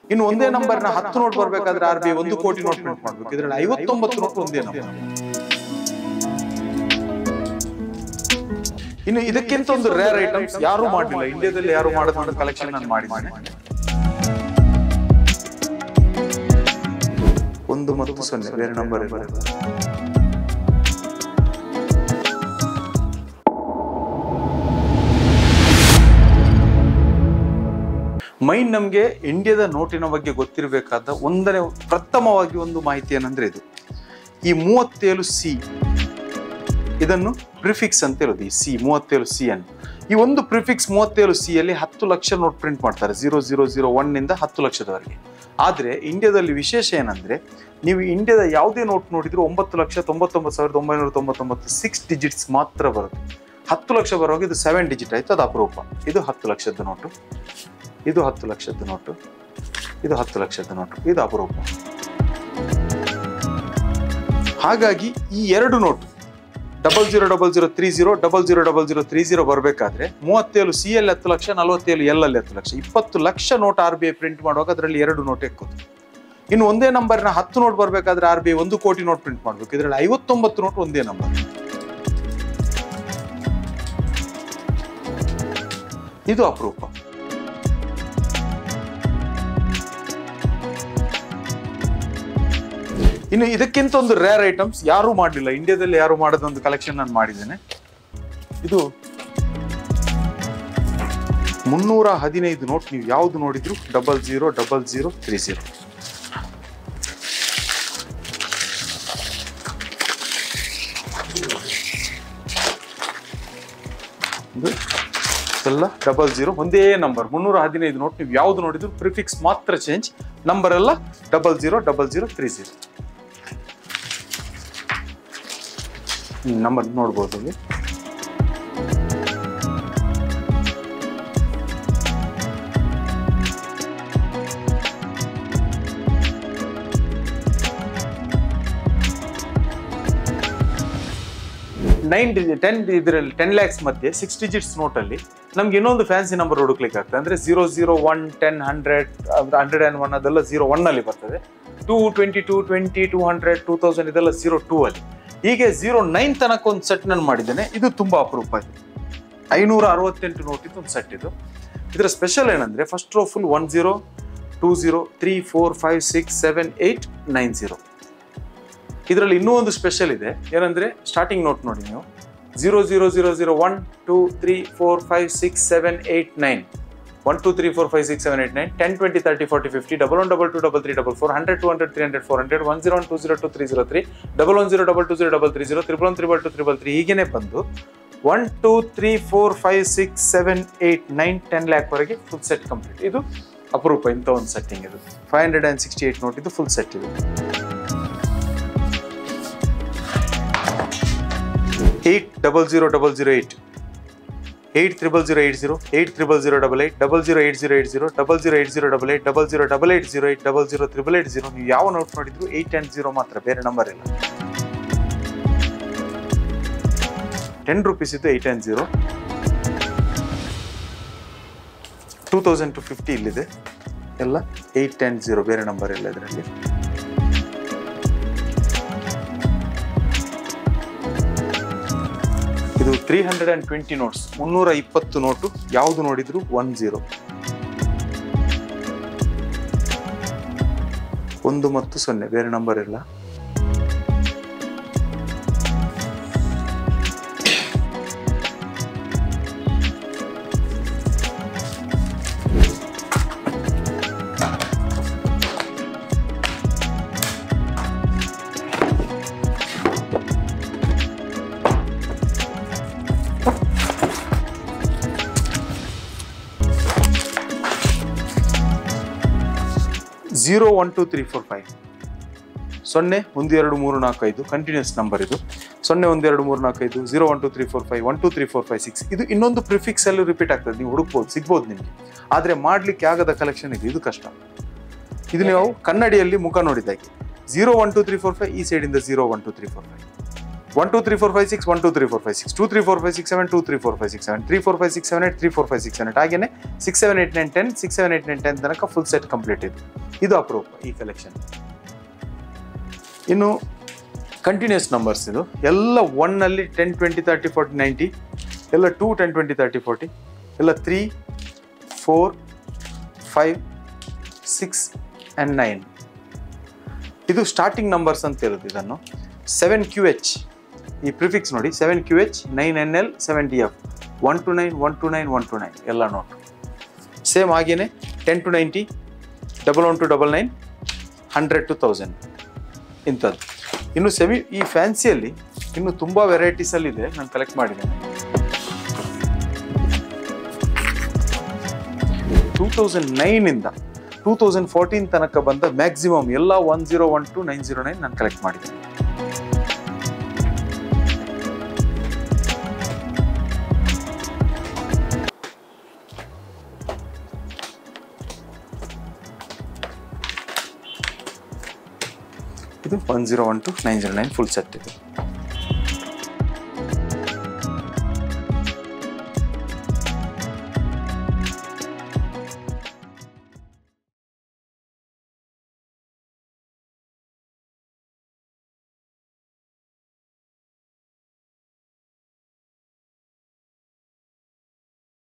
ಇನ್ನು ಒಂದೇ ನಂಬರ್ನ ಹತ್ತು ನೋಟ್ ಬರ್ಬೇಕಾದ್ರೆ ಆರ್ ಬಿ ಐ ಒಂದು ಕೋಟಿ ನೋಟ್ ಪ್ರಿಂಟ್ ಮಾಡ್ಬೇಕು ಇದ್ರಲ್ಲಿ ಐವತ್ತೊಂಬತ್ತು ನೋಟ್ ಒಂದೇ ನಂಬರ್ ಇನ್ನು ಇದಕ್ಕಿಂತ ಒಂದು ರೇರ್ ಐಟಮ್ಸ್ ಯಾರು ಮಾಡಲಿಲ್ಲ ಇಂಡಿಯಾದಲ್ಲಿ ಯಾರು ಮಾಡದ ಕಲೆಕ್ಷನ್ ನಾನು ಮಾಡಿದ್ದೇನೆ ಒಂದು ಮತ್ತು ಸೊನ್ನೆ ಬೇರೆ ನಂಬರ್ ಇಲ್ಲ ಮೈನ್ ನಮಗೆ ಇಂಡಿಯಾದ ನೋಟಿನ ಬಗ್ಗೆ ಗೊತ್ತಿರಬೇಕಾದ ಒಂದನೇ ಪ್ರಥಮವಾಗಿ ಒಂದು ಮಾಹಿತಿ ಏನಂದ್ರೆ ಇದು ಈ ಮೂವತ್ತೇಳು ಸಿ ಇದನ್ನು ಪ್ರಿಫಿಕ್ಸ್ ಅಂತ ಹೇಳೋದು ಈ ಸಿ ಮೂವತ್ತೇಳು ಸಿ ಅನ್ನು ಈ ಒಂದು ಪ್ರಿಫಿಕ್ಸ್ ಮೂವತ್ತೇಳು ಸಿ ಅಲ್ಲಿ ಹತ್ತು ಲಕ್ಷ ನೋಟ್ ಪ್ರಿಂಟ್ ಮಾಡ್ತಾರೆ ಜೀರೋ ಜೀರೋ ಜೀರೋ ಒನ್ ನಿಂದ ಹತ್ತು ಲಕ್ಷದವರೆಗೆ ಆದ್ರೆ ಇಂಡಿಯಾದಲ್ಲಿ ವಿಶೇಷ ಏನಂದ್ರೆ ನೀವು ಇಂಡಿಯಾದ ಯಾವುದೇ ನೋಟ್ ನೋಡಿದ್ರು ಒಂಬತ್ತು ಲಕ್ಷ ತೊಂಬತ್ತೊಂಬತ್ತು ಸಾವಿರದ ಒಂಬೈನೂರ ತೊಂಬತ್ತೊಂಬತ್ತು ಸಿಕ್ಸ್ ಡಿಜಿಟ್ಸ್ ಮಾತ್ರ ಬರುತ್ತೆ ಹತ್ತು ಲಕ್ಷ ಬರುವಾಗ ಇದು ಸೆವೆನ್ ಡಿಜಿಟ್ ಆಯ್ತು ಅದು ಅಪರೂಪ ಇದು ಹತ್ತು ಲಕ್ಷದ ನೋಟು ಇದು ಹತ್ತು ಲಕ್ಷದ ನೋಟು ಇದು ಹತ್ತು ಲಕ್ಷದ ನೋಟು ಇದು ಅಪರೂಪ ಹಾಗಾಗಿ ಈ ಎರಡು ನೋಟು double zero double zero three zero double zero double zero three zero ಬರಬೇಕಾದ್ರೆ ಮೂವತ್ತೇಳು ಸಿ ಎಲ್ ಹತ್ತು ಲಕ್ಷ ನಲವತ್ತೇಳು ಎಲ್ ಅಲ್ಲಿ ಹತ್ತು ಲಕ್ಷ ಇಪ್ಪತ್ತು ಲಕ್ಷ note R B I print ಮಾಡುವಾಗ ಅದರಲ್ಲಿ ಎರಡು ನೋಟ್ ಎಕ್ಕೋದು ಇನ್ನು ಒಂದೇ ನಂಬರ್ನ ಹತ್ತು ನೋಟ್ ಬರಬೇಕಾದ್ರೆ ಆರ್ ಬಿ ಐ ಒಂದು ಕೋಟಿ ನೋಟ್ ಪ್ರಿಂಟ್ ಮಾಡಬೇಕು ಇದರಲ್ಲಿ ಐವತ್ತೊಂಬತ್ತು ನೋಟ್ ಒಂದೇ ನಂಬರ್ ಇದು ಅಪರೂಪ ಇನ್ನು ಇದಕ್ಕಿಂತ ಒಂದು ರೇರ್ ಐಟಮ್ಸ್ ಯಾರು ಮಾಡಲಿಲ್ಲ ಇಂಡಿಯಾದಲ್ಲಿ ಯಾರು ಮಾಡದ ಒಂದು ಕಲೆಕ್ಷನ್ ನಾನು ಮಾಡಿದ್ದೇನೆ ಇದು ಮುನ್ನೂರ ಹದಿನೈದು ನೋಟ್ ನೀವು ಯಾವ್ದು ನೋಡಿದ್ರು double zero double zero three zero ಇದು ಎಲ್ಲ ಡಬಲ್ ಜೀರೋ ಒಂದೇ ನಂಬರ್ ಮುನ್ನೂರ ಹದಿನೈದು ನೋಟ್ ನೀವು ಯಾವ್ದು ನೋಡಿದ್ರು ಪ್ರಿಫಿಕ್ಸ್ ಮಾತ್ರ ಚೇಂಜ್ ನಂಬರ್ ಎಲ್ಲ double zero double zero three zero number ನೋಡ್ಬೋದು ಅಲ್ಲಿ ನೈನ್ ಟೆನ್ ಇದರಲ್ಲಿ ಟೆನ್ ಲ್ಯಾಕ್ಸ್ ಮಧ್ಯೆ ಸಿಕ್ಸ್ ಡಿಜಿಟ್ಸ್ ನೋಟಲ್ಲಿ ನಮ್ಗೆ ಇನ್ನೊಂದು ಫ್ಯಾನ್ಸಿ ನಂಬರ್ ಹುಡುಕ್ಲಿಕ್ಕೆ ಆಗ್ತದೆ ಅಂದ್ರೆ zero zero one ten hundred hundred and one ಅದೆಲ್ಲ ಜೀರೋ ಒನ್ ಅಲ್ಲಿ ಬರ್ತದೆ two twenty two twenty two hundred two thousand ಇದೆಲ್ಲ ಜೀರೋ ಟೂ ಅಲ್ಲಿ ಹೀಗೆ ಜೀರೋ ನೈನ್ ತನಕ ಒಂದು ಸೆಟ್ ನಾನು ಮಾಡಿದ್ದೇನೆ ಇದು ತುಂಬಾ ಅಪರೂಪ ಇದು ಐನೂರ ಅರವತ್ತೆಂಟು ನೋಟ್ ಇದು ಒಂದು ಸೆಟ್ ಇದು ಇದರ ಸ್ಪೆಷಲ್ ಏನಂದ್ರೆ first row full one zero two zero three four five six seven eight nine zero ಇದರಲ್ಲಿ ಇನ್ನೂ ಒಂದು ಸ್ಪೆಷಲ್ ಇದೆ ಏನಂದ್ರೆ ಸ್ಟಾರ್ಟಿಂಗ್ ನೋಟ್ ನೋಡಿ ನೀವು zero zero zero zero one two three four five six seven eight nine one two three four five six seven eight nine ten twenty thirty forty fifty double one double two double three double four hundred two hundred three hundred four hundred one zero one two zero two three zero three double one zero double two zero double three zero triple one triple two triple three ಹೀಗೇನೆ ಬಂದು one two three four five six seven eight nine ten lakh ವರೆಗೆ full set complete ಇದು ಅಪರೂಪ ಇಂಥ ಒಂದು setting ಇದು five hundred and sixty eight note ಇದು full set ಇದು eight double zero double zero eight eight triple zero eight zero eight triple zero double eight double zero eight zero eight zero double zero eight zero double eight double zero double eight zero eight double zero triple eight zero ನೀವು ಯಾವ note ನೋಡಿದ್ರು eight and zero ಮಾತ್ರ ಬೇರೆ number ಇಲ್ಲ ten rupees ಇದ್ದು eight and zero two thousand two fifty ಇಲ್ಲಿದೆ ಎಲ್ಲ eight and zero ಬೇರೆ ನಂಬರ್ ಇಲ್ಲ ಇದರಲ್ಲಿ ಇದು three hundred and twenty notes ಮುನ್ನೂರ ಇಪ್ಪತ್ತು ನೋಟು ಯಾವುದು ನೋಡಿದ್ರು ಒನ್ ಜೀರೋ ಒಂದು ಮತ್ತು ಸೊನ್ನೆ ಬೇರೆ ನಂಬರ್ ಇಲ್ಲ zero one two three four five ಸೊನ್ನೆ ಒಂದು ಎರಡು ಮೂರು ನಾಲ್ಕು ಐದು ಕಂಟಿನ್ಯೂಸ್ ನಂಬರ್ ಇದು ಸೊನ್ನೆ ಒಂದು ಎರಡು ಮೂರು ನಾಲ್ಕು ಐದು zero one two three four five one two three four five six ಇದು ಇನ್ನೊಂದು ಪ್ರಿಫಿಕ್ಸ್ ಅಲ್ಲೂ ರಿಪೀಟ್ ಆಗ್ತದೆ ನೀವು ಹುಡುಕ್ಬೋದು ಸಿಗ್ಬೋದು ನಿಮಗೆ ಆದರೆ ಮಾಡ್ಲಿಕ್ಕೆ ಆಗದ ಕಲೆಕ್ಷನ್ ಇದೆ ಇದು ಕಷ್ಟ ಇದು ನೀವು ಕನ್ನಡಿಯಲ್ಲಿ ಮುಖ ನೋಡಿದಾಗೆ zero one two three four five ಈ ಸೈಡಿಂದ zero one two three four five one two three four five six one two three four five six two three four five six seven two three four five six seven three four five six seven eight three four five six seven eight ಹಾಗೇನೆ six seven eight nine ten six seven eight nine ten ತನಕ full set complete ಇದೆ ಇದು ಅಪ್ರೂಪ್ ಈ collection ಇನ್ನು continuous numbers ಇದು ಎಲ್ಲ ಒನ್ನಲ್ಲಿ ten twenty thirty forty ninety ಎಲ್ಲ two ten twenty thirty forty ಎಲ್ಲ three four five six and nine ಇದು ಸ್ಟಾರ್ಟಿಂಗ್ ನಂಬರ್ಸ್ ಅಂತ ಇರೋದು ಇದನ್ನು ಸೆವೆನ್ ಕ್ಯೂ ಎಚ್ ಈ ಪ್ರಿಫಿಕ್ಸ್ ನೋಡಿ seven Q H nine N L seven D F one two nine one two nine one two nine ಎಲ್ಲ note same ಹಾಗೇನೆ ten two ninety double one two double nine hundred two thousand ಇಂಥದ್ದು ಇನ್ನು semi ಈ ಫ್ಯಾನ್ಸಿಯಲ್ಲಿ ಇನ್ನು ತುಂಬ ವೆರೈಟೀಸಲ್ಲಿ ಇದೆ ನಾನು collect ಮಾಡಿದ್ದೇನೆ ಟೂ ತೌಸಂಡ್ ನೈನಿಂದ ಟೂ ತೌಸಂಡ್ ಫೋರ್ಟೀನ್ ತನಕ ಬಂದ ಮ್ಯಾಕ್ಸಿಮಮ್ ಎಲ್ಲ one zero one two nine zero nine ನಾನು ಕಲೆಕ್ಟ್ ಮಾಡಿದ್ದೇನೆ ಇದು one zero one two nine zero nine full set ಇದೆ